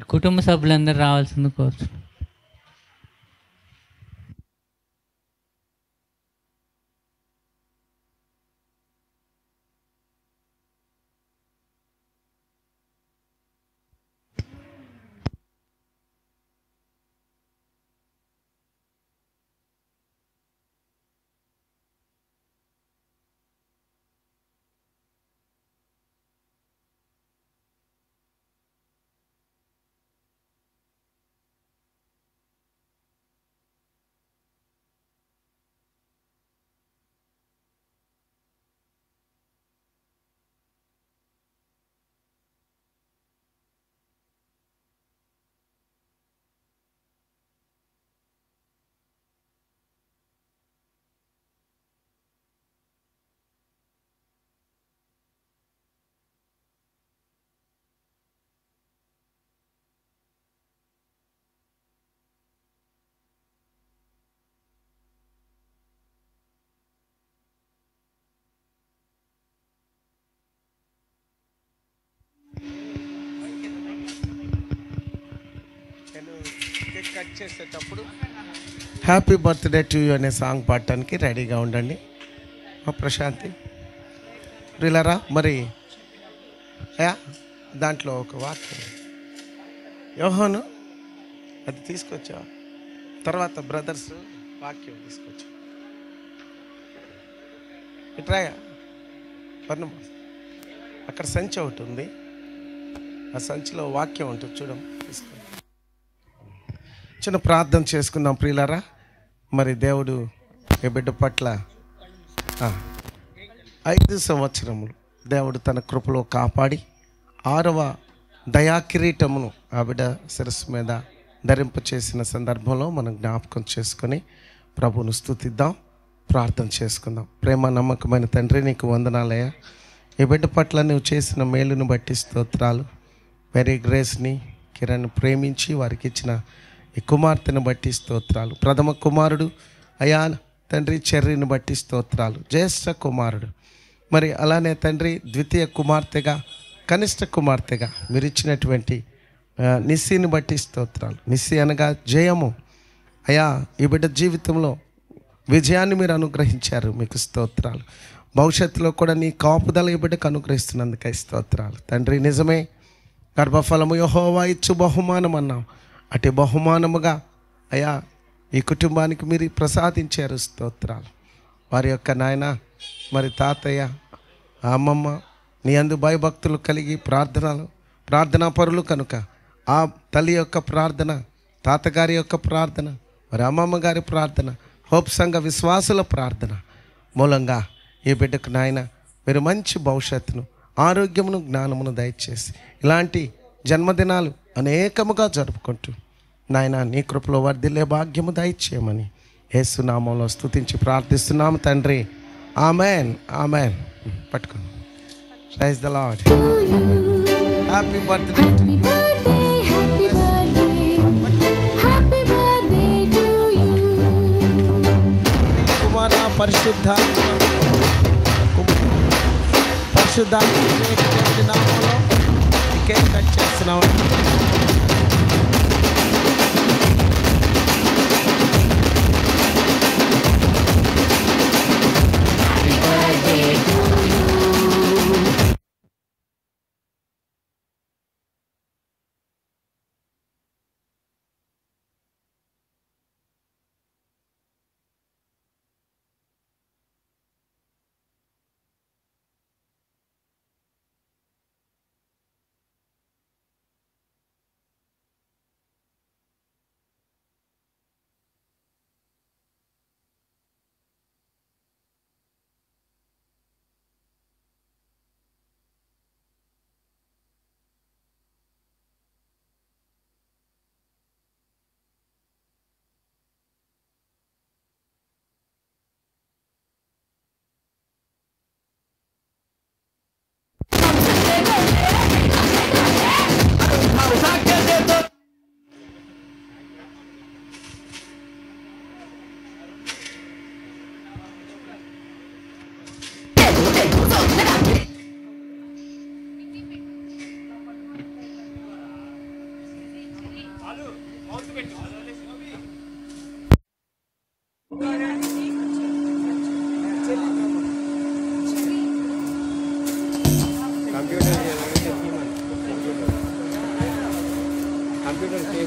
మరి కుటుంబ సభ్యులందరూ రావాల్సింది కోరుచు నేను కేక్ కట్ చేసేటప్పుడు హ్యాపీ బర్త్డే టు యూ అనే సాంగ్ పాడటానికి రెడీగా ఉండండి మా ప్రశాంతి ప్రిలరా మరి యా దాంట్లో ఒక వాక్యం యోహాను అది తీసుకొచ్చా తర్వాత బ్రదర్స్ వాక్యం తీసుకొచ్చా ఇట్రాయా వర్ణం అక్కడ సంచి ఒకటి ఉంది ఆ సంచిలో వాక్యం ఉంటుంది చూడం తీసుకో చిన్న ప్రార్థన చేసుకుందాం ప్రియులారా మరి దేవుడు ఈ బిడ్డ పట్ల ఆ, ఐదు సంవత్సరములు దేవుడు తన కృపలో కాపాడి ఆరవ దయాకిరీటమును ఆ బిడ్డ శిరస్సు మీద ధరింప చేసిన సందర్భంలో మనం జ్ఞాపకం చేసుకొని ప్రభువును స్తుతిద్దాం ప్రార్థన చేసుకుందాం ప్రేమ నమ్మకమైన తండ్రి నీకు వందనాలయ్యా ఈ బిడ్డ పట్ల నువ్వు చేసిన మేలును బట్టి స్తోత్రాలు వెరీ గ్రేస్ని కిరణ్ ప్రేమించి వారికి ఇచ్చిన ఈ కుమార్తెను బట్టి స్తోత్రాలు ప్రథమ కుమారుడు అయా తండ్రి చెర్రిని బట్టి స్తోత్రాలు జ్యేష్ఠ కుమారుడు మరి అలానే తండ్రి ద్వితీయ కుమార్తెగా కనిష్ట కుమార్తెగా మీరు ఇచ్చినటువంటి ఆ, నిస్సిని బట్టి స్తోత్రాలు నిస్సి అనగా జయము అయా ఈ బిడ్డ జీవితంలో విజయాన్ని మీరు అనుగ్రహించారు మీకు స్తోత్రాలు భవిష్యత్తులో కూడా నీ కాపుదల ఈ బిడ్డకు అనుగ్రహిస్తున్నందుకై స్తోత్రాలు తండ్రి నిజమే గర్భఫలము యహోవా ఇచ్చు బహుమానం అన్నాం అటు బహుమానముగా అయా ఈ కుటుంబానికి మీరు ప్రసాదించారు స్తోత్రాలు వారి యొక్క నాయన మరి తాతయ్య ఆ అమ్మమ్మ నీ అందు భయభక్తులు కలిగి ప్రార్థనలు ప్రార్థనా పరులు కనుక ఆ తల్లి యొక్క ప్రార్థన తాతగారి యొక్క ప్రార్థన మరి అమ్మమ్మ గారి ప్రార్థన హోప్ సంఘ విశ్వాసుల ప్రార్థన మూలంగా ఈ బిడ్డకు నాయన మీరు మంచి భవిష్యత్తును ఆరోగ్యమును జ్ఞానమును దయచేసి ఇలాంటి జన్మదినాలు అనేకముగా జరుపుకుంటూ నాయన నీ కృపలో వర్ధిల్లే భాగ్యము దయచేయమని యేసునామంలో స్తుతించి ప్రార్థిస్తున్నాము తండ్రి ఆమెన్ ఆమెన్ పట్టుకోండి praise the Lord happy birthday Happy birthday, happy birthday, happy birthday to you. కుమార పరిశుద్ధ పరిశుద్ధ నామంలో ఈ కేక్ కట్ చేస్తున్నాం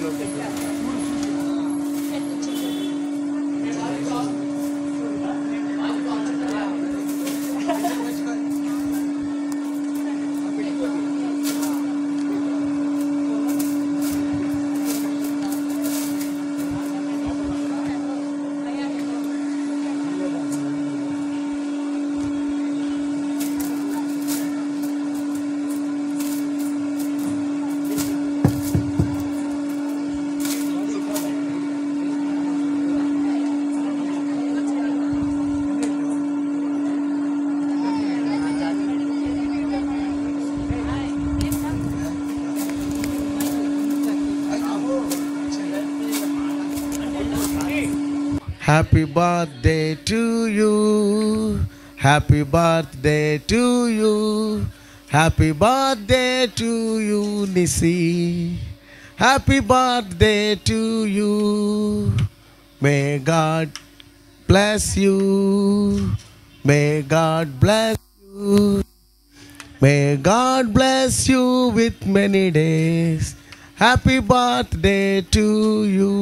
Happy birthday to you. Happy birthday to you. Happy birthday to you, Nisi. Happy birthday to you. May God bless you. May God bless you. May God bless you with many days. Happy birthday to you.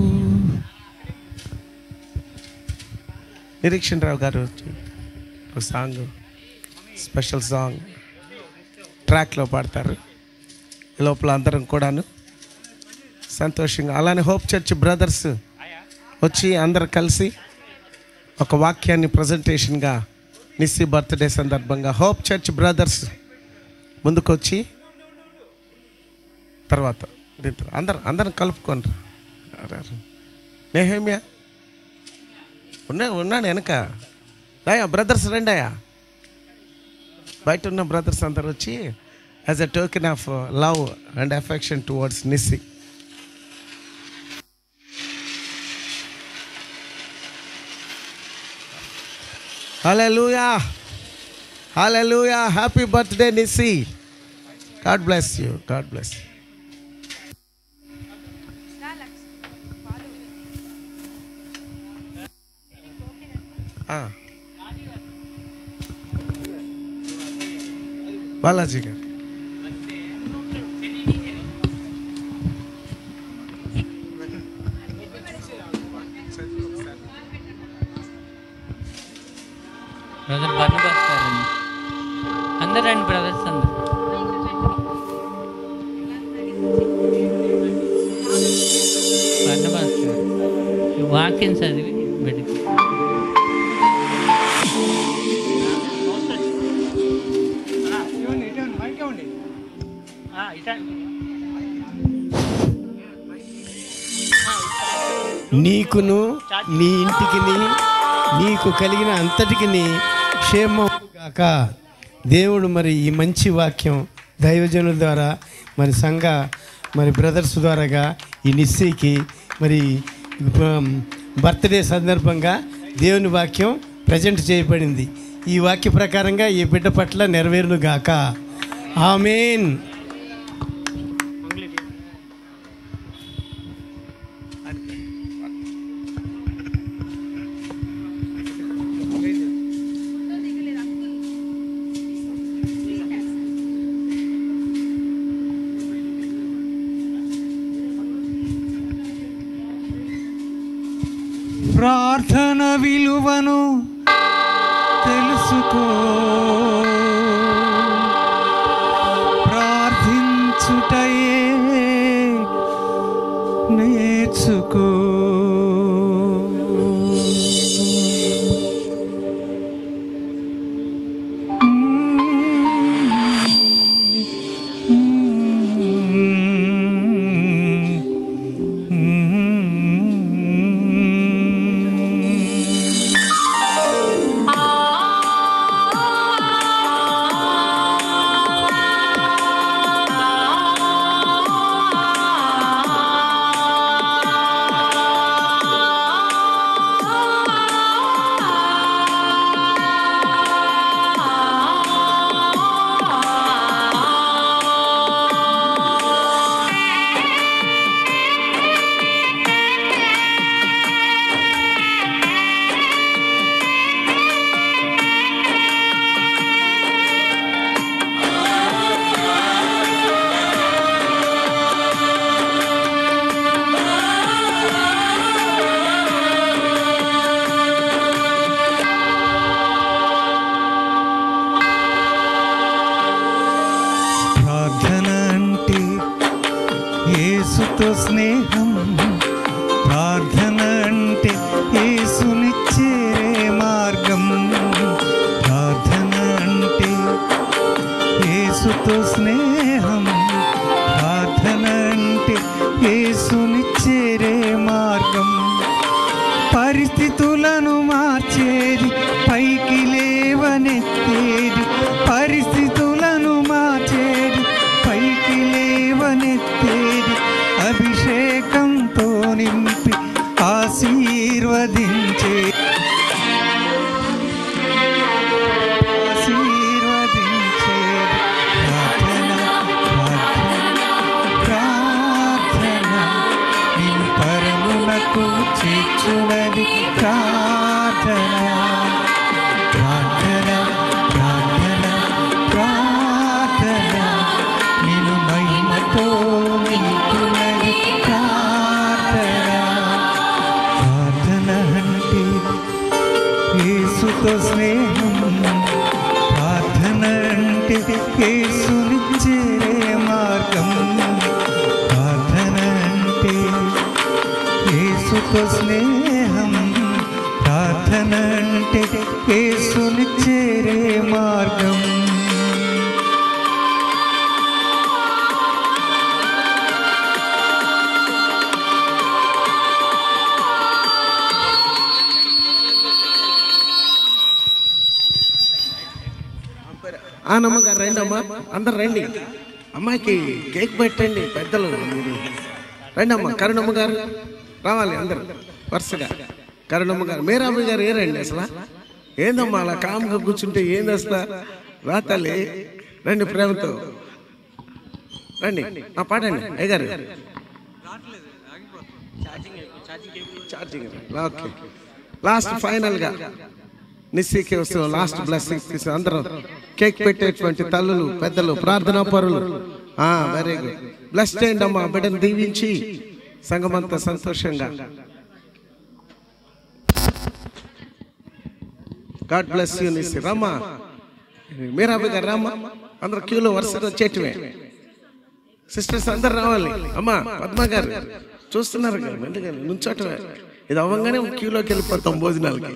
నిరీక్షణ రావు గారు ఒక song special song ట్రాక్లో పాడతారు ఈ లోపల అందరం కూడాను సంతోషంగా అలానే హోప్ చర్చ్ బ్రదర్స్ వచ్చి అందరు కలిసి ఒక వాక్యాన్ని ప్రజెంటేషన్గా నిస్సి బర్త్డే సందర్భంగా హోప్ చర్చ్ బ్రదర్స్ ముందుకొచ్చి తర్వాత దీంతో అందరు అందరం కలుపుకోండి నేహేమియా ఉన్నా ఉన్నాడు వెనక రాయా బ్రదర్స్ రండి అయ్యా బయట ఉన్న బ్రదర్స్ అందరు వచ్చి as a token of love and affection towards Nissi hallelujah hallelujah happy birthday Nissi God bless you God bless you Balaji గారు బ్రదర్ బర్నబాస్ గారండి అందరు రండి బ్రదర్స్ అందరు బర్నబాస్ గారు ఈ వాక్యం చదివి బిడ్డకి నీకును నీ ఇంటికి నీకు కలిగిన అంతటికి క్షేమం కాక దేవుడు మరి ఈ మంచి వాక్యం దైవజనుల ద్వారా మరి సంఘ మరి బ్రదర్స్ ద్వారాగా ఈ నిస్సీకి మరి బర్త్డే సందర్భంగా దేవుని వాక్యం ప్రజెంట్ చేయబడింది ఈ వాక్య ప్రకారంగా ఈ బిడ్డ పట్ల నెరవేరును గాక ఆమెన్ ప్రార్థన విలువను తెలుసుకో ప్రార్థించుటయే నేర్చుకో యేసుతో స్నేహం ప్రార్థన అంటే యేసునిచ్చే మార్గం ప్రార్థన అంటే యేసుతో స్నేహం ప్రార్థన అంటే యేసునిచ్చేరే మార్గం పరిస్థితులను మార్చేది పైకి లేవనెత్తేది పరిస్థితులను మార్చేది పైకి లేవనెత్తేది అభిషేకంతో నింపి ఆశీర్వదించే ఆశీర్వదించేది ప్రార్థన ప్రార్థన ప్రార్థన నిన్ను పరమునకు చేర్చునది ప్రార్థన ప్రార్థన ప్రార్థన ప్రార్థన నిన్ను మహిమతో నింపునది ప్రార్థన ప్రార్థన అంటే యేసుతో స్నేహం ప్రార్థన అంటే యేసునిచ్చే మార్గం ప్రార్థన అంటే యేసుతో స్నేహం ప్రార్థన అంటే యేసునిచ్చే మార్గం ఆ నమ్మగారు రండి అమ్మా అందరు రండి అమ్మాయికి కేక్ పెట్టండి పెద్దలు మీరు రండి అమ్మా కరుణమ్మ గారు రావాలి అందరు వరుసగా కరుణమ్మ గారు మీరామ్మ గారు ఏ రండి అసలు ఏందమ్మా అలా కామ్గా కూర్చుంటే ఏంది అసలు రా తల్లి రండి ప్రేమతో రండి ఆ పాడండి అయ్యగారు ఛార్జింగ్ ఓకే లాస్ట్ ఫైనల్గా నిశ్చయికే వస్తున్న లాస్ట్ బ్లెస్సింగ్స్ తీసుకుని అందరూ కేక్ పెట్టేటువంటి తల్లులు పెద్దలు ప్రార్థనా పరులు వెరీ గుడ్ బ్లెస్ చేయండి అమ్మా బిడ్డను దీవించి సంఘమంతా సంతోషంగా గాడ్ బ్లెస్ యూ నిశ్చి రమ్మా మీరాబి గారు రామ్మా అందరు క్యూలో వరుసగా వచ్చేటివే సిస్టర్స్ అందరు రావాలి అమ్మా పద్మ గారు చూస్తున్నారు కదా ఎందుకని నుంచోటమే ఇది అవ్వగానే క్యూలోకి వెళ్ళిపోతాం భోజనాలకి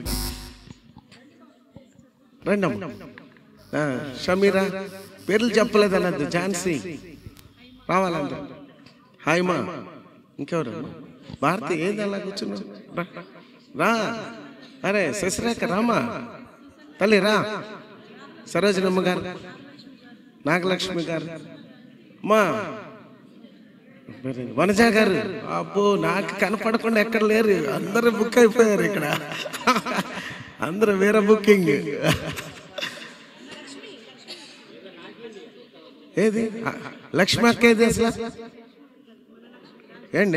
రండి అమ్మ ఆ, షమీరా పేర్లు చెప్పలేదు అన్నది ఝాన్సీ రావాలంట హాయ్ మా ఇంకెవరు భారతి ఏంది అలా కూర్చున్నావు రా. రా అరే శశిరేఖ రామా తల్లి రా సరోజనమ్మ గారు నాగలక్ష్మి గారు అమ్మా వనజ గారు అబ్బో నాకు కనపడకుండా ఎక్కడ లేరు అందరూ బుక్ అయిపోయారు ఇక్కడ అందరూ వేరే బుకింగ్ ఏది ఆ, లక్ష్మి అక్క ఏది అసలు ఏండి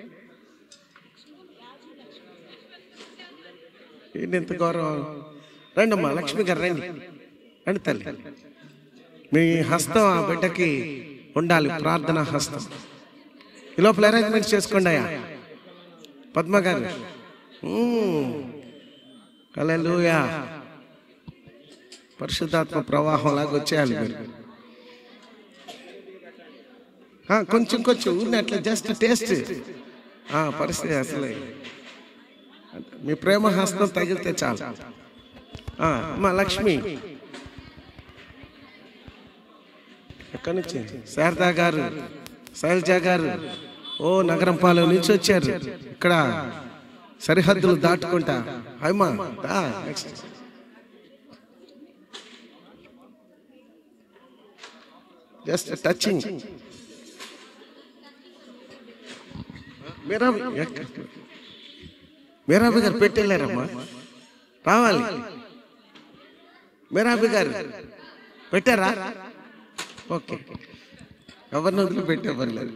ఏంటి ఇంత గౌరవం రండి అమ్మా లక్ష్మి గారు రండి రండి తల్లి మీ హస్తం ఆ బిడ్డకి ఉండాలి ప్రార్థన హస్తం ఈ లోపల అరేంజ్మెంట్ చేసుకోండి అయ్యా పద్మ గారు హల్లెలూయా పరిశుద్ధాత్మ ప్రవాహం లాగా వచ్చేయాలి మీరు ఆ, కొంచెం కొంచెం ఊరిని అట్లా జస్ట్ టేస్ట్ పరిస్థితి అసలే మీ ప్రేమ హస్తం తగిలితే చాలు ఆ, అమ్మా లక్ష్మి ఎక్కడి నుంచి శారదా గారు శైలజ గారు ఓ నగరంపాలెం నుంచి వచ్చారు ఇక్కడ సరిహద్దులు దాటుకుంటా అమ్మా దా, next. జస్ట్ టచింగ్ మీరాబి ఎక్క- మీరాబి గారు పెట్టెళ్ళారమ్మా రావాలి మీరాబి గారు పెట్టారా ఓకే ఎవరిని వదిలి పెట్టే పర్లేదు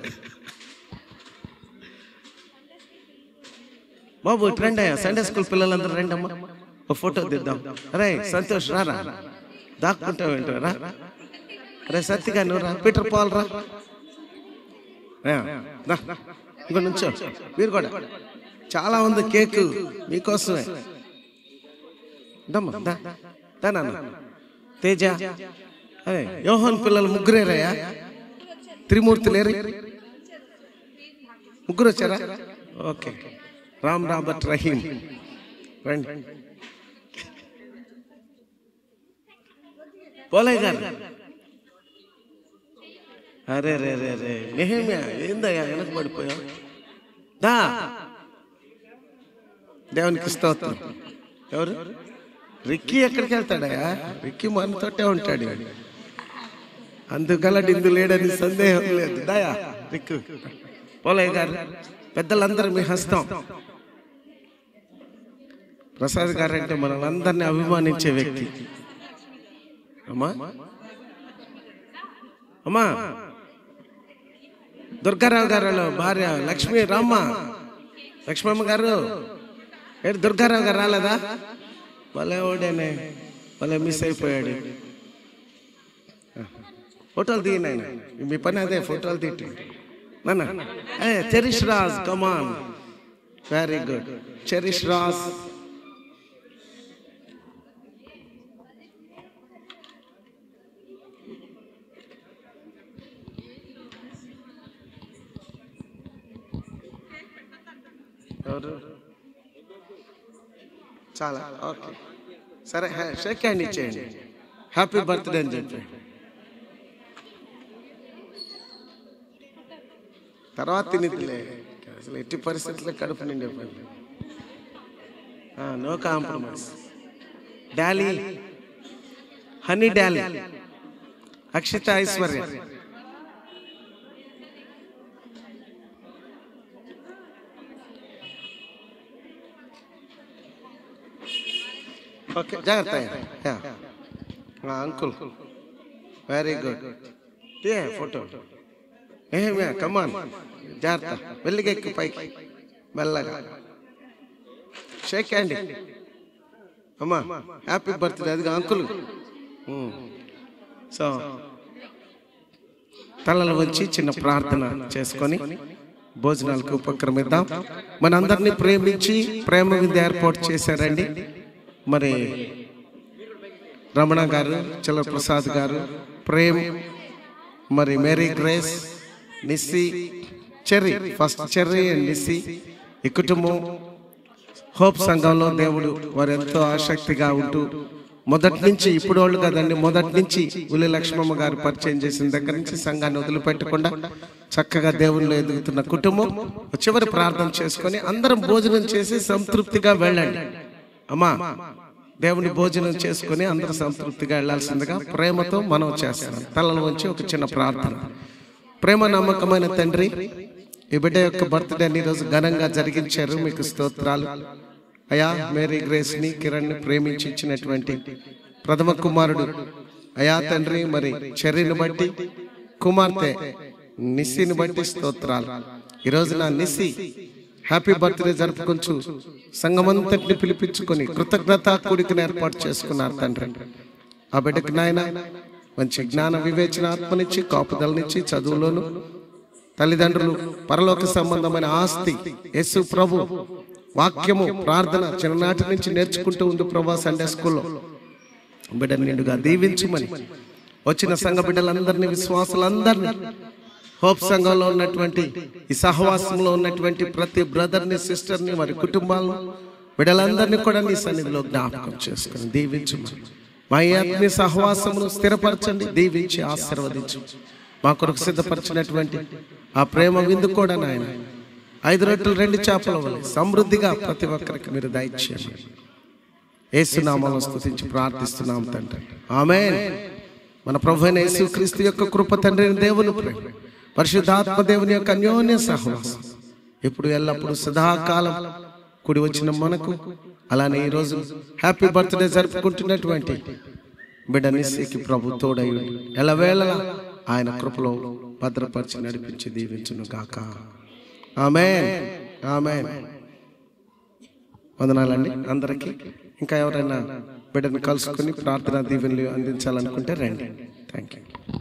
బాబు ఇటు రండి అయ్యా సండే స్కూల్ పిల్లలందరూ రండి అమ్మా ఒక ఫోటో తీద్దాం అరే సంతోష్ రారా దాక్కుంటావు ఏంటరా అరే సత్తిగా నువ్వు రా పీటర్ పాల్ రా ఆ, రా. ఇంకో నుంచో మీరు కూడా చాలా ఉంది కేక్ మీకోసమే దమ్మా దా దా నాన్న తేజ అదే యోహన్ పిల్లలు ముగ్గురేరయ్యా త్రిమూర్తి లేరు ముగ్గురు వచ్చారా ఓకే రామ్ రాబర్ట్ రహీం రండి పోలయ్య గారు అరే రే రే రే నెహమ్యా ఏందయ్యా వెనక పడిపోయావు దా దేవునికి స్తోత్రం ఎవరు రిక్కీ ఎక్కడికి వెళ్తాడయ్యా రిక్కీ మనతోటే ఉంటాడు అందుకలటి ఇందు లేడని సందేహం లేదు దయా రిక్కు పోలయ్య గారు పెద్దలందరూ మీ హస్తం ప్రసాద్ గారు అంటే మనల్ని అభిమానించే వ్యక్తి అమ్మా అమ్మా దుర్గారావు గారు వాళ్ళ భార్య లక్ష్మీ రామ్మ లక్ష్మమ్మ గారు ఏంటి దుర్గారావు గారు రాలేదా భలే ఓడేనే భలే మిస్ అయిపోయాడు ఫోటోలు తీయనాయన మీ పని అదే ఫోటోలు తీటి నాన్న ఏ Cherish Raj come on very good Cherish Raj ఎవరు చాలా ఓకే సరే షేక్ హ్యాండ్ ఇచ్చేయండి హ్యాపీ బర్త్డే అని చెప్పి తర్వాత తినిద్దిలే అసలు ఎట్టి పరిస్థితుల్లో కడుపు నిండిపోయింది no compromise Dolly honey Dolly Akshita Aishwarya okay జాగ్రత్త అంకుల్ వెరీ గుడ్ ఏ ఫోటో ఏమే కమాన్ జాగ్రత్త వెళ్ళిగెక్కి పైకి మెల్లగా షేక్ హ్యాండ్ అమ్మా హ్యాపీ బర్త్డే అది అంకుల్ సో తలలు వచ్చి చిన్న ప్రార్థన చేసుకొని భోజనాలకు ఉపక్రమిద్దాం మనందరినీ ప్రేమించి ప్రేమ విందు ఏర్పాటు చేశారండి మరి రమణ గారు చల ప్రసాద్ గారు ప్రేమ్ మరి Mary Grace Nissi Cherry first Cherry and Nissi ఈ కుటుంబం హోప్ సంఘంలో దేవుడు వారు ఎంతో ఆసక్తిగా ఉంటూ మొదటి నుంచి ఇప్పుడు వాళ్ళు కదండి మొదటి నుంచి ఉలి లక్ష్మమ్మ గారు పరిచయం చేసిన దగ్గర నుంచి సంఘాన్ని వదిలిపెట్టకుండా చక్కగా దేవుళ్ళు ఎదుగుతున్న కుటుంబం చివరి ప్రార్థన చేసుకొని అందరం భోజనం చేసి సంతృప్తిగా వెళ్ళండి అమ్మా దేవుని భోజనం చేసుకొని అందరూ సంతృప్తిగా వెళ్ళాల్సిందిగా ప్రేమతో మనం చేస్తున్నాం తలలో ఉంచి ఒక చిన్న ప్రార్థన ప్రేమ నమ్మకమైన తండ్రి ఈ బిడ్డ యొక్క బర్త్డే రోజు ఘనంగా జరిగించారు మీకు స్తోత్రాలు అయా మేరీ గ్రేస్ ని కిరణ్ ని ప్రేమించి ఇచ్చినటువంటి ప్రథమ కుమారుడు అయా తండ్రి మరి చెర్రీని బట్టి కుమార్తె నిస్సిని బట్టి స్తోత్రాలు ఈ రోజు నా నిస్సి హ్యాపీ బర్త్డే జరుపుకొంచు సంఘమంతటిని పిలిపించుకొని కృతజ్ఞత కూడికను ఏర్పాటు చేసుకున్నారు తండ్రి ఆ బిడ్డకి నాయన మంచి జ్ఞాన వివేచన ఆత్మనిచ్చి కాపుదలనిచ్చి చదువులోను తల్లిదండ్రులు పరలోక సంబంధమైన ఆస్తి యేసు ప్రభు వాక్యము ప్రార్థన చిన్ననాటి నుంచి నేర్చుకుంటూ ఉంది ప్రభా సండే స్కూల్లో బిడ్డని నిండుగా దీవించుమని వచ్చిన సంఘ బిడ్డలందరినీ విశ్వాసులందరినీ హోప్ సంఘంలో ఉన్నటువంటి ఈ సహవాసంలో ఉన్నటువంటి ప్రతి బ్రదర్ని సిస్టర్ని వారి కుటుంబాలను బిడ్డలందరినీ కూడా నీ సన్నిధిలో జ్ఞాపకం చేసుకుని దీవించుమని మా ఈ ఆత్మీయ సహవాసమును స్థిరపరచండి దీవించి ఆశీర్వదించు మా కొరకు సిద్ధపరిచినటువంటి ఆ ప్రేమ విందు కూడా నాయన ఐదు రొట్టెలు రెండు చేపల వలె సమృద్ధిగా ప్రతి ఒక్కరికి మీరు దయచేయండి ఏసునామాలను స్తుతించి ప్రార్థిస్తున్నాం తండ్రి ఆమేన్ మన ప్రభు అయిన యేసుక్రీస్తు యొక్క కృప తండ్రి అయిన దేవుని ప్రేమ పరిశుద్ధాత్మ దేవుని యొక్క అన్యోన్య సహవాసం ఇప్పుడు ఎల్లప్పుడు సదాకాలం కూడి వచ్చిన మనకు అలానే ఈ రోజు హ్యాపీ బర్త్డే జరుపుకుంటున్నటువంటి బిడ్డ నిస్సికి ప్రభు తోడై ఎలవేళలా ఆయన కృపలో భద్రపరిచి నడిపించి దీవించును గాక ఆమెన్ ఆమెన్ వందనాలండి అందరికీ ఇంకా ఎవరైనా బిడ్డను కలుసుకొని ప్రార్థనా దీవెనలు అందించాలనుకుంటే రండి థ్యాంక్ యూ